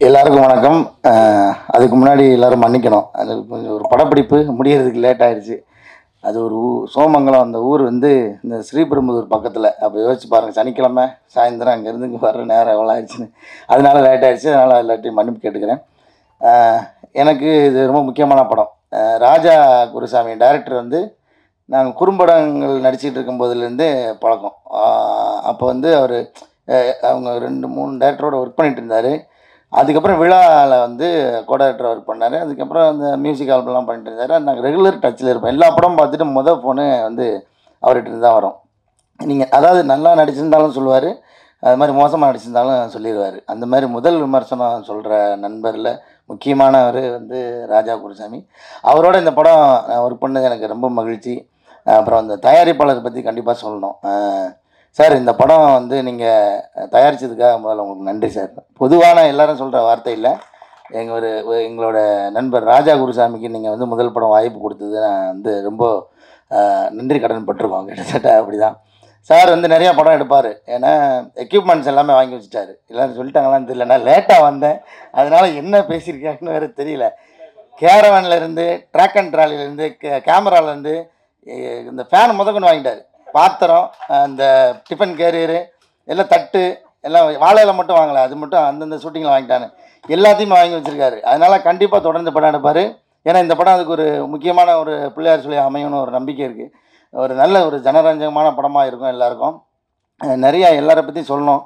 எல்லாருக்கும் வணக்கம் அஹ் அதுக்கு முன்னாடி எல்லாரும் மன்னிக்கணும் அது கொஞ்சம் ஒரு படப்பிடிப்பு முடியறதுக்கு லேட் ஆயிடுச்சு அது ஒரு ஊ சோமங்கலம் அந்த ஊர் வந்து இந்த ஸ்ரீபெரும்புதூர் பக்கத்தில் அப்போ யோசிச்சு பாருங்கள் சனிக்கிழமை சாயந்தரம் அங்கேருந்து இங்கே வர்ற நேரம் எவ்வளோ ஆயிடுச்சுன்னு அதனால லேட் ஆயிடுச்சு அதனால் எல்லாத்தையும் மன்னிப்பு கேட்டுக்கிறேன் அஹ் எனக்கு இது ரொம்ப முக்கியமான படம் அஹ் ராஜா குருசாமி டைரக்டர் வந்து நாங்கள் குறும்படங்கள் நடிச்சிட்டு இருக்கும்போதுலேருந்து பழக்கம் அஹ் அப்போ வந்து அவர் அவங்க ரெண்டு மூணு டேரக்டரோட ஒர்க் பண்ணிட்டு இருந்தார் அதுக்கப்புறம் விழாவில் வந்து கோடைரக்டர் ஒர்க் பண்ணார் அதுக்கப்புறம் அந்த மியூசிக் ஆல்பம்லாம் பண்ணிட்டு இருந்தார் நாங்கள் ரெகுலர் டச்சில் இருப்போம் எல்லா படம் பார்த்துட்டு மொதல் ஃபோனு வந்து அவர்கிட்ட இருந்து தான் வரும் நீங்கள் அதாவது நல்லா நடிச்சிருந்தாலும் சொல்லுவார் அது மாதிரி மோசமாக நடிச்சிருந்தாலும் சொல்லிடுவார் அந்த மாதிரி முதல் விமர்சனம் சொல்கிற நண்பரில் முக்கியமானவர் வந்து ராஜா குருசாமி அவரோட இந்த படம் ஒர்க் பண்ணது எனக்கு ரொம்ப மகிழ்ச்சி அப்புறம் அந்த தயாரிப்பாளர் பற்றி கண்டிப்பாக சொல்லணும் அஹ் சார் இந்த படம் வந்து நீங்கள் தயாரித்ததுக்காக முதல்ல உங்களுக்கு நன்றி சார் பொதுவான எல்லாரும் சொல்கிற வார்த்தை இல்லை எங்கள் ஒரு ஒரு- எங்களோட நண்பர் ராஜா குருசாமிக்கு நீங்கள் வந்து முதல் படம் வாய்ப்பு கொடுத்தது நான் வந்து ரொம்ப அஹ், நன்றி கடன் பட்டிருக்கோம் கிட்டத்தட்ட அப்படி தான் சார் வந்து நிறையா படம் எடுப்பார் ஏன்னா எக்யூப்மெண்ட்ஸ் எல்லாமே வாங்கி வச்சுட்டாரு எல்லோரும் சொல்லிட்டாங்களான்னு தெரியல நான் லேட்டாக வந்தேன் அதனால் என்ன பேசியிருக்காங்கன்னு வேறு தெரியல கேரவன்ல இருந்து ட்ராக் அண்ட் ட்ராலிலேருந்து கேமராலேருந்து இந்த ஃபேன் முதற்கொண்டு வாங்கிட்டாரு பாத்திரம் அந்த டிஃபன் கேரியரு எல்லாம் தட்டு எல்லாம் வாழையில மட்டும் வாங்கலை அது மட்டும் அந்தந்த ஷூட்டிங்கில் வாங்கிட்டானு எல்லாத்தையுமே வாங்கி வச்சுருக்காரு அதனால் கண்டிப்பாக தொடர்ந்து படம் எடுப்பார் ஏன்னா இந்த படம் அதுக்கு ஒரு முக்கியமான ஒரு பிள்ளையார் சொல்லி அமையும்னு ஒரு நம்பிக்கை இருக்குது ஒரு நல்ல ஒரு ஜனரஞ்சகமான படமாக இருக்கும் எல்லாருக்கும் அஹ் நிறையா எல்லாரை பற்றியும் சொல்லணும்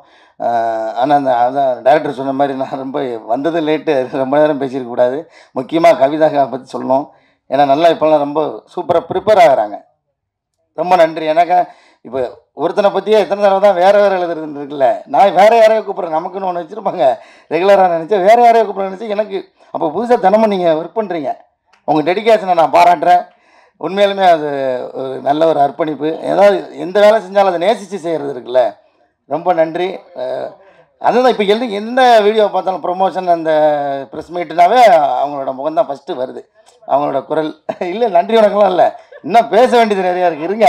ஆனால் அந்த அதான் டைரக்டர் சொன்ன மாதிரி நான் ரொம்ப வந்தது லேட்டு ரொம்ப நேரம் பேசியிருக்க கூடாது முக்கியமாக கவிதாக்கா பற்றி சொல்லணும் ஏன்னா நல்லா இப்போல்லாம் ரொம்ப சூப்பராக ப்ரிப்பேர் ஆகுறாங்க ரொம்ப நன்றி எனக்கு இப்போ ஒருத்தனை பற்றியே எத்தனை தடவை தான் வேறு வேறு எழுதுறதுன்னு இருக்குல்ல நான் வேறு யாரையோ கூப்பிட்றேன் நமக்குன்னு ஒன்று வச்சுருப்பாங்க ரெகுலராக நினச்சா வேறு யாரையோ கூப்பிட்ற நினச்சி எனக்கு அப்போ புதுசாக தினமும் நீங்கள் ஒர்க் பண்ணுறீங்க உங்கள் டெடிகேஷனை நான் பாராட்டுறேன் உண்மையாலுமே அது ஒரு நல்ல ஒரு அர்ப்பணிப்பு ஏதாவது எந்த வேலை செஞ்சாலும் அதை நேசித்து செய்கிறது இருக்குல்ல ரொம்ப நன்றி அஹ் அதுதான் இப்போ எந்த எந்த வீடியோ பார்த்தாலும் ப்ரொமோஷன் அந்த ப்ரெஸ் மீட்டுனாவே அவங்களோட முகம் தான் ஃபஸ்ட்டு வருது அவங்களோட குரல் இல்லை நன்றி வணக்கம்லாம் இல்லை இன்னும் பேச வேண்டியது நிறையா இருக்குது இருங்க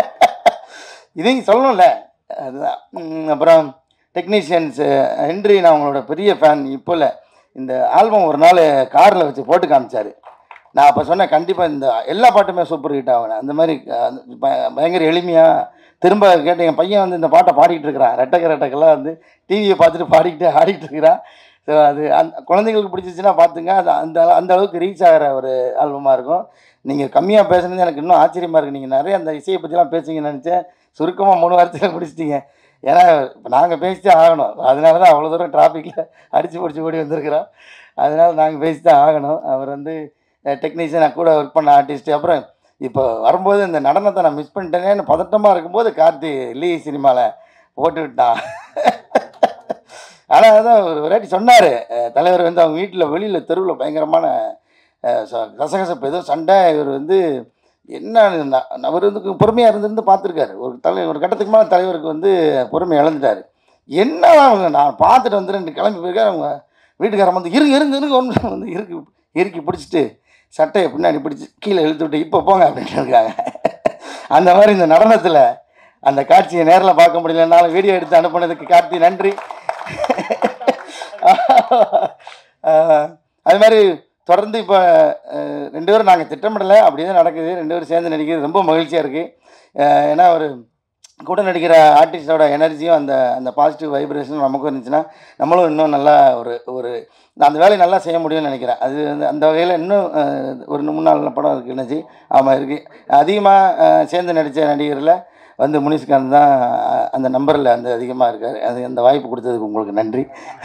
இதையும் சொல்லணும்ல அதுதான் உம், அப்புறம் டெக்னீஷியன்ஸு ஹென்ரி நான் அவங்களோட பெரிய ஃபேன் இப்போ இல்லை இந்த ஆல்பம் ஒரு நாள் காரில் வச்சு போட்டு காமிச்சாரு நான் அப்போ சொன்னேன் கண்டிப்பாக இந்த எல்லா பாட்டுமே சூப்பர் ஹிட் ஆகணும் அந்த மாதிரி அஹ், ப- பயங்கர எளிமையாக திரும்ப கேட்டு என் பையன் வந்து இந்த பாட்டை பாடிக்கிட்டு இருக்கிறான் ரெட்டக்க ரெட்டக்கெல்லாம் வந்து டிவியை பார்த்துட்டு பாடிக்கிட்டு ஆடிக்கிட்டு இருக்கிறான் ஸோ அது அந்த குழந்தைங்களுக்கு பிடிச்சிச்சின்னா பார்த்துங்க அது அந்த அந்த அளவுக்கு ரீச் ஆகிற ஒரு ஆல்பமாக இருக்கும் நீங்கள் கம்மியாக பேசுனது எனக்கு இன்னும் ஆச்சரியமாக இருக்குது நீங்கள் நிறைய அந்த இசையை பற்றிலாம் பேசுங்கன்னு நினச்சேன் சுருக்கமாக மூணு வாரத்தில் முடிச்சிட்டீங்க ஏன்னா இப்போ நாங்கள் பேசிட்டே ஆகணும் அதனால தான் அவ்வளோ தூரம் டிராஃபிக்கில் அடித்து பிடிச்சி ஓடி வந்திருக்கிறோம் அதனால நாங்கள் பேசி தான் ஆகணும் அவர் வந்து டெக்னீஷியன் கூட ஒர்க் பண்ண ஆர்டிஸ்ட் அப்புறம் இப்போ வரும்போது இந்த நடனத்தை நான் மிஸ் பண்ணிட்டேனேன்னு பதட்டமாக இருக்கும்போது கார்த்தி லீ சினிமாவில் போட்டு விட்டான் ஆனால் அதான் ஒரு வாட்டி சொன்னார் தலைவர் வந்து அவங்க வீட்டில் வெளியில் தெருவில் பயங்கரமான அஹ், ச- கசகசப்பு ஏதோ சண்டை இவர் வந்து என்ன ந- அவர் வந்து பொறுமையாக இருந்திருந்து பார்த்துருக்காரு ஒரு தலை ஒரு கட்டத்துக்கு மேலே தலைவருக்கு வந்து பொறுமை இழந்துட்டார் என்ன அவங்க நான் பார்த்துட்டு வந்து ரெண்டு கிளம்பி போயிருக்காரு அவங்க வீட்டுக்காரன் வந்து இருங்க இருங்க இருங்க ஒன்று வந்து இறுக்கி இறுக்கி பிடிச்சிட்டு சட்டையை பின்னாடி பிடிச்சி கீழே இழுத்து விட்டு இப்போ போங்க அப்படின்னு இருக்காங்க அந்த மாதிரி இந்த நடனத்தில் அந்த காட்சியை நேரில் பார்க்க முடியலனாலும் வீடியோ எடுத்து அனுப்புனதுக்கு கார்த்தி நன்றி ஆஹ் அது மாதிரி தொடர்ந்து இப்போ ரெண்டு பேரும் நாங்கள் திட்டமிடலை அப்படியே தான் நடக்குது ரெண்டு பேரும் சேர்ந்து நடிக்கிறது ரொம்ப மகிழ்ச்சியாக இருக்குது ஏன்னா ஒரு கூட நடிக்கிற ஆர்டிஸ்டோட எனர்ஜியும் அந்த அந்த பாசிட்டிவ் வைப்ரேஷனும் நமக்கும் இருந்துச்சுன்னா நம்மளும் இன்னும் நல்லா ஒரு ஒரு அந்த வேலையை நல்லா செய்ய முடியும்னு நினைக்கிறேன் அது வந்து அந்த வகையில் இன்னும் அஹ், ஒரு மூணு நாலு படம் இருக்குது என்னச்சு ஆமாம் இருக்குது அதிகமாக சேர்ந்து நடித்த நடிகரில் வந்து முனிஷ்காந்த் தான் அஹ், அந்த நம்பரில் அந்த அதிகமாக இருக்கார் அது அந்த வாய்ப்பு கொடுத்ததுக்கு உங்களுக்கு நன்றி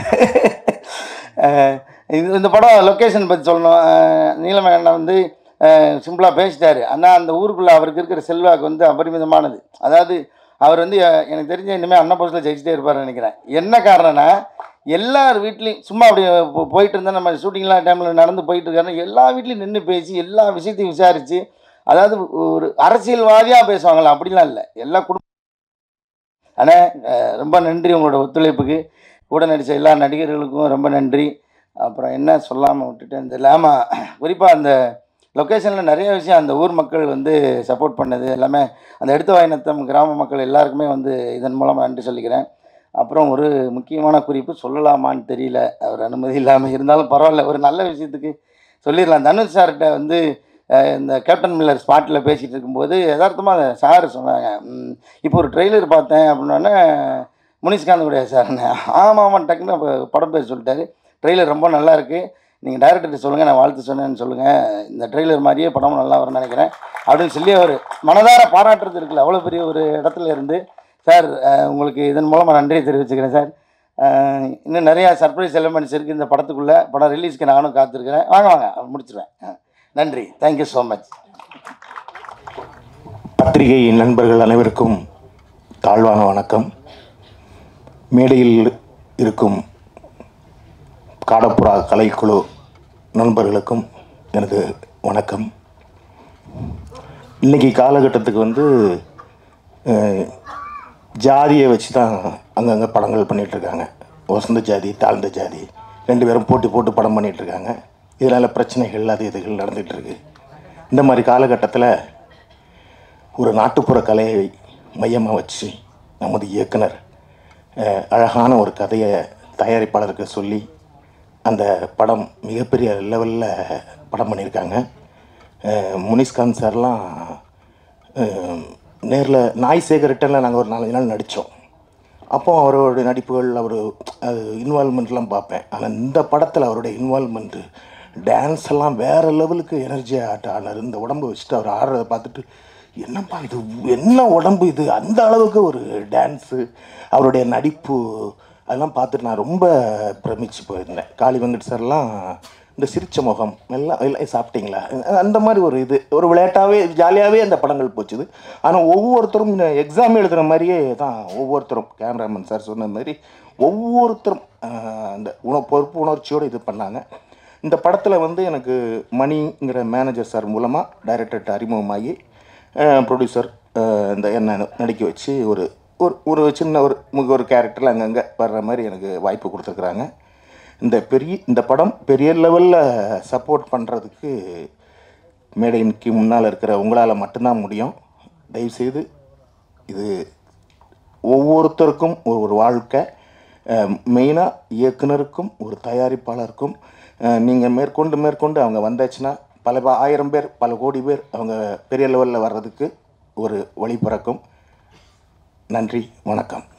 அஹ், இது இந்த படம் லொக்கேஷன் பற்றி சொல்லணும் அஹ், நீலமேகண்ணா வந்து சிம்பிளாக பேசிட்டாரு ஆனால் அந்த ஊருக்குள்ளே அவருக்கு இருக்கிற செல்வாக்கு வந்து அபரிமிதமானது அதாவது அவர் வந்து அஹ், எனக்கு தெரிஞ்ச இனிமேல் அண்ணா போஸ்ட்டில் ஜெயிச்சிட்டே இருப்பார்னு நினைக்கிறேன் என்ன காரணம்னா எல்லார் வீட்லேயும் சும்மா அப்படி போ- போயிட்டு இருந்தால் நம்ம ஷூட்டிங்லாம் டைமில் நடந்து போயிட்டு இருக்காருன்னா எல்லா வீட்லேயும் நின்று பேசி எல்லா விஷயத்தையும் விசாரித்து அதாவது ஒரு அரசியல்வாதியாக பேசுவாங்களா அப்படிலாம் இல்லை எல்லா குடும்பம் ஆனால் ரொம்ப நன்றி உங்களோட ஒத்துழைப்புக்கு கூட நடித்த எல்லா நடிகர்களுக்கும் ரொம்ப நன்றி அப்புறம் என்ன சொல்லாமல் விட்டுட்டேன் தெரியல ஆமாம் குறிப்பாக அந்த லொக்கேஷனில் நிறைய விஷயம் அந்த ஊர் மக்கள் வந்து சப்போர்ட் பண்ணது எல்லாமே அந்த எடுத்த வாயினத்தம் கிராம மக்கள் எல்லாருக்குமே வந்து இதன் மூலமாக நன்றி சொல்லிக்கிறேன் அப்புறம் ஒரு முக்கியமான குறிப்பு சொல்லலாமான்னு தெரியல அவர் அனுமதி இல்லாமல் இருந்தாலும் பரவாயில்ல ஒரு நல்ல விஷயத்துக்கு சொல்லிடலாம் தனுஷ் சார்கிட்ட வந்து அஹ், இந்த கேப்டன் மில்லர் ஸ்பாட்டில் பேசிகிட்டு இருக்கும்போது யதார்த்தமாக சார் சொன்னாங்க "ம், இப்போ ஒரு ட்ரெய்லர் பார்த்தேன் அப்படின்னோடனே முனிஷ்காந்த் கூடிய சார்னு ஆமாம் ஆமாம் டக்குன்னு அப்போ படம் பேர் சொல்லிட்டாரு ட்ரெய்லர் ரொம்ப நல்லா இருக்குது நீங்கள் டேரக்டர்கிட்ட சொல்லுங்கள் நான் வாழ்த்து சொன்னேன்னு சொல்லுங்கள் இந்த ட்ரெய்லர் மாதிரியே படமும் நல்லா வரும்னு நினைக்கிறேன் அப்படின்னு சொல்லி அவர் மனதார பாராட்டுறது இருக்குல்ல அவ்வளோ பெரிய ஒரு இடத்துல இருந்து சார் அஹ், உங்களுக்கு இதன் மூலமாக நன்றியை தெரிவிச்சுக்கிறேன் சார் அஹ், இன்னும் நிறையா சர்ப்ரைஸ் எலிமெண்ட்ஸ் இருக்குது இந்த படத்துக்குள்ளே படம் ரிலீஸ்க்கு நானும் காத்திருக்கிறேன் வாங்க வாங்க முடிச்சிடுவேன் அஹ், நன்றி தேங்க்யூ ஸோ மச் பத்திரிகை நண்பர்கள் அனைவருக்கும் தாழ்வான வணக்கம் மேடையில் இருக்கும் காடப்புறா கலைக்குழு நண்பர்களுக்கும் எனது வணக்கம் இன்னைக்கு காலகட்டத்துக்கு வந்து அஹ், ஜாதியை வச்சு தான் அங்கங்கே படங்கள் பண்ணிட்டு இருக்காங்க வசந்த ஜாதி தாழ்ந்த ஜாதி ரெண்டு பேரும் போட்டி போட்டு படம் பண்ணிட்டு இருக்காங்க இதனால் பிரச்சனைகள் அது இதுகள் நடந்துகிட்டு இருக்கு இந்த மாதிரி காலகட்டத்தில் ஒரு நாட்டுப்புற கலையை மையமாக வச்சு நமது இயக்குனர் அஹ், அழகான ஒரு கதையை தயாரிப்பாளருக்கு சொல்லி அந்த படம் மிகப்பெரிய லெவலில் படம் பண்ணியிருக்காங்க அஹ், முனிஷ்காந்த் சார்லாம் நேரில் நாய் சேகரிட்டனில் நாங்கள் ஒரு நாலஞ்சு நாள் நடித்தோம் அப்போ அவரோட நடிப்புகள் அவர் அது இன்வால்மெண்ட்லாம் பார்ப்பேன் ஆனால் இந்த படத்தில் அவருடைய இன்வால்மெண்ட்டு டான்ஸ் எல்லாம் வேறு லெவலுக்கு எனர்ஜியாக ஆட்ட ஆனார் இந்த உடம்பு வச்சுட்டு அவர் ஆடுறதை பார்த்துட்டு என்னப்பா இது என்ன உடம்பு இது அந்த அளவுக்கு ஒரு டான்ஸு அவருடைய நடிப்பு அதெல்லாம் பார்த்துட்டு நான் ரொம்ப பிரமிச்சு போயிருந்தேன் காளி வெங்கட் சார்லாம் இந்த சிரிச்ச முகம் எல்லாம் எல்லாம் சாப்பிட்டீங்களா அந்த மாதிரி ஒரு இது ஒரு விளையாட்டாகவே ஜாலியாகவே அந்த படங்கள் போச்சுது ஆனால் ஒவ்வொருத்தரும் எக்ஸாம் எழுதுகிற மாதிரியே தான் ஒவ்வொருத்தரும் கேமராமேன் சார் சொன்ன மாதிரி ஒவ்வொருத்தரும் ஆஹ், அந்த உண பொறுப்பு உணர்ச்சியோடு இது பண்ணாங்க இந்த படத்தில் வந்து எனக்கு மணிங்கிற மேனேஜர் சார் மூலமாக டைரக்டர்கிட்ட அறிமுகமாகி ப்ரொடியூசர் இந்த என்ன நடிக்க வச்சு ஒரு ஒரு ஒரு சின்ன ஒரு முக ஒரு கேரக்டரில் அங்கங்கே வர்ற மாதிரி எனக்கு வாய்ப்பு கொடுத்துருக்குறாங்க இந்த பெரிய இந்த படம் பெரிய லெவலில் சப்போர்ட் பண்ணுறதுக்கு மேடையின்க்கு முன்னால் இருக்கிற உங்களால் மட்டும்தான் முடியும் தயவுசெய்து இது ஒவ்வொருத்தருக்கும் ஒரு ஒரு வாழ்க்கை மெயினாக இயக்குனருக்கும் ஒரு தயாரிப்பாளருக்கும் நீங்கள் மேற்கொண்டு மேற்கொண்டு அவங்க வந்தாச்சுன்னா பல ப- ஆயிரம் பேர் பல கோடி பேர் அவங்க பெரிய லெவலில் வர்றதுக்கு ஒரு வழி பிறக்கும் நன்றி வணக்கம்